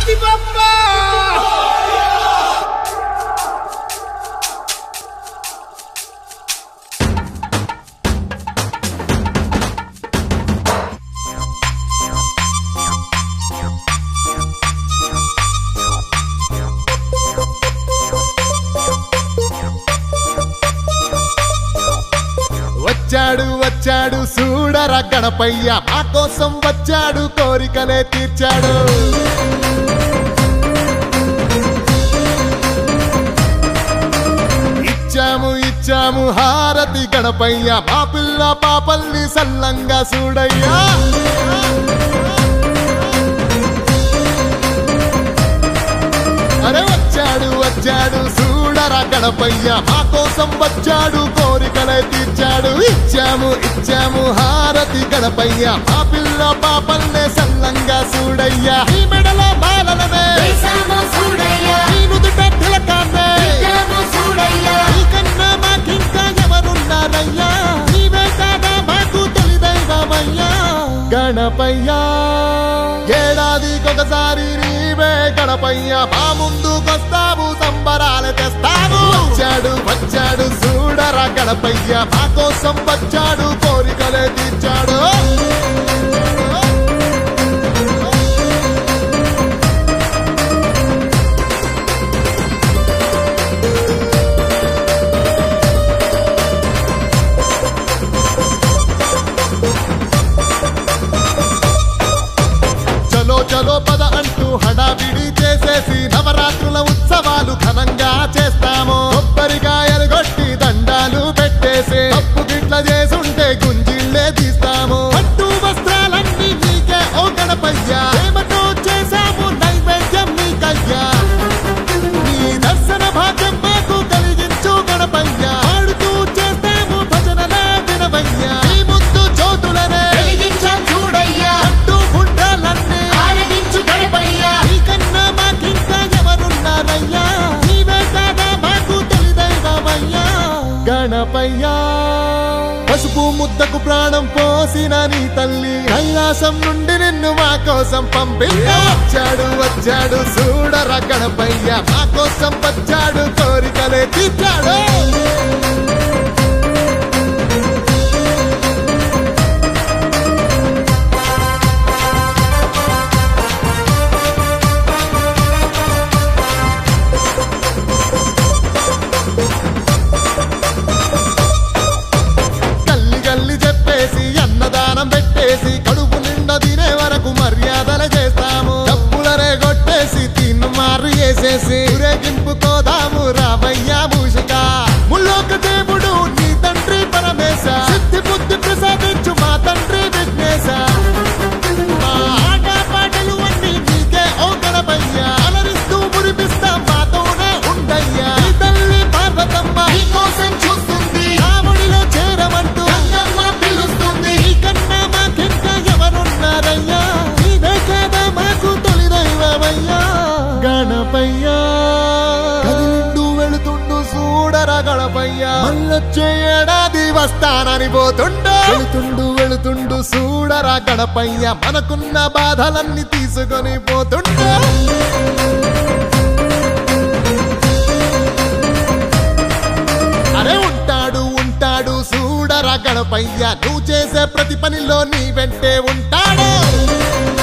గణపతి బప్ప వచ్చాడు వచ్చాడు చూడరా గణపయ్య మా కోసం వచ్చాడు కోరికలే తీర్చాడు ఇచ్చాము ఇచ్చాము హారతి గణపయ్య మా పిల్ల పాపల్ని సల్లంగా చూడయ్యా అరే వచ్చాడు వచ్చాడు చూడరా గణపయ్య మా కోసం వచ్చాడు కోరికలే తీర్చాడు ఇచ్చాము ఇచ్చాము హారతి గణపయ్య మా పిల్ల పాపల్నే సల్లంగా చూడయ్యా ఈ మెడలో బాలలనే వేసాము చూడయ్యా ఈ నుదుట తిలకాన్నే విద్యాము చూడయ్యా ఈ కన్నా మాకింకా ఎవరున్నారయ్యా నీవే కాదా మాకు తొలి దైవమయ్యా గణపయ్యా ఏడాదికొకసారి నీవే గణపయ్య మా ముందుకొస్తావు సంబరాలు తెస్తావు వచ్చాడు వచ్చాడు చూడరా గణపయ్య మా కోసం వచ్చాడు కోరికలే తీర్చాడు చలో చలో పద అంటూ హడావిడి చేసేసి నవరాత్రుల ఉత్సవాలు ఘనంగా చేస్తాము కొబ్బరికాయలు కొట్టి దండాలు పెట్టేసి తప్పు గిట్ల చేసుంటే గుంజిళ్ళే తీస్తాము పట్టు వస్త్రాలన్నీ నీకే ఓ గణపయ్యా ఏమటో చేశాము నైవేద్యం నీకయ్యా నీ దర్శన భాగ్యం మాకు కలిగించు గణపయ్యా ఆడుతూ చేస్తాము భజనలే వినవయ్యా ఈ ముందు జ్యోతులనే వెలిగించాం చూడయ్యా పట్టు గుండాలన్నీ ఆరగించు గణపయ్యా నీకన్నా మాకింకా ఎవరున్నారయ్యా నీవే కాదా మాకు తొలి దైవమయ్యా గణపయ్యా పసుపు ముద్దకు ప్రాణం పోసిన నీ తల్లి కైలాసం నుండి నిన్ను మా కోసం పంపించా వచ్చాడు వచ్చాడు చూడరా గణపయ్య మా కోసం వచ్చాడు కోరికలే తీర్చాడు గల్లి గల్లి చెప్పేసి అన్నదానం పెట్టేసి కడుపు నిండా తినే వరకు మర్యాదలు చేస్తాము డబ్బులరే కొట్టేసి తిన్ను మారు వేసేసి ఊరేగింపు కోదాము రావయ్యా మూషిక ముల్లోక దేవుడు నీ తండ్రి పరమేశ సిద్ధి బుద్ధి ప్రసాదించు మా తండ్రి విఘ్నేశ మా ఆట పాటలు అన్ని నీకే ఓ గణపయ్య అలరిస్తూ మురిపిస్తాం మాతోనే ఉండయ్యా నీ తల్లి పార్వతమ్మ నీకోసం చూస్తుంది రాముడిలో చేరమంటూ గంగమ్మ పిలుస్తుంది నీకన్నా మాకెంకా ఎవరున్నారయ్యా నీవే కాదా మాకు తొలి దైవమయ్యా గణపయ్యా కదిలిండు వెళుతుండు చూడరా గణపయ్యా మళ్ళొచ్చే ఏడాది వస్తానని పోతుండు వెళుతుండు వెళుతుండు చూడరా గణపయ్య మనకున్న బాధలన్నీ తీసుకొని పోతుండు అరే ఉంటాడు ఉంటాడు చూడరా గణపయ్య నువ్వు చేసే ప్రతి పనిలో నీ వెంటే ఉంటాడు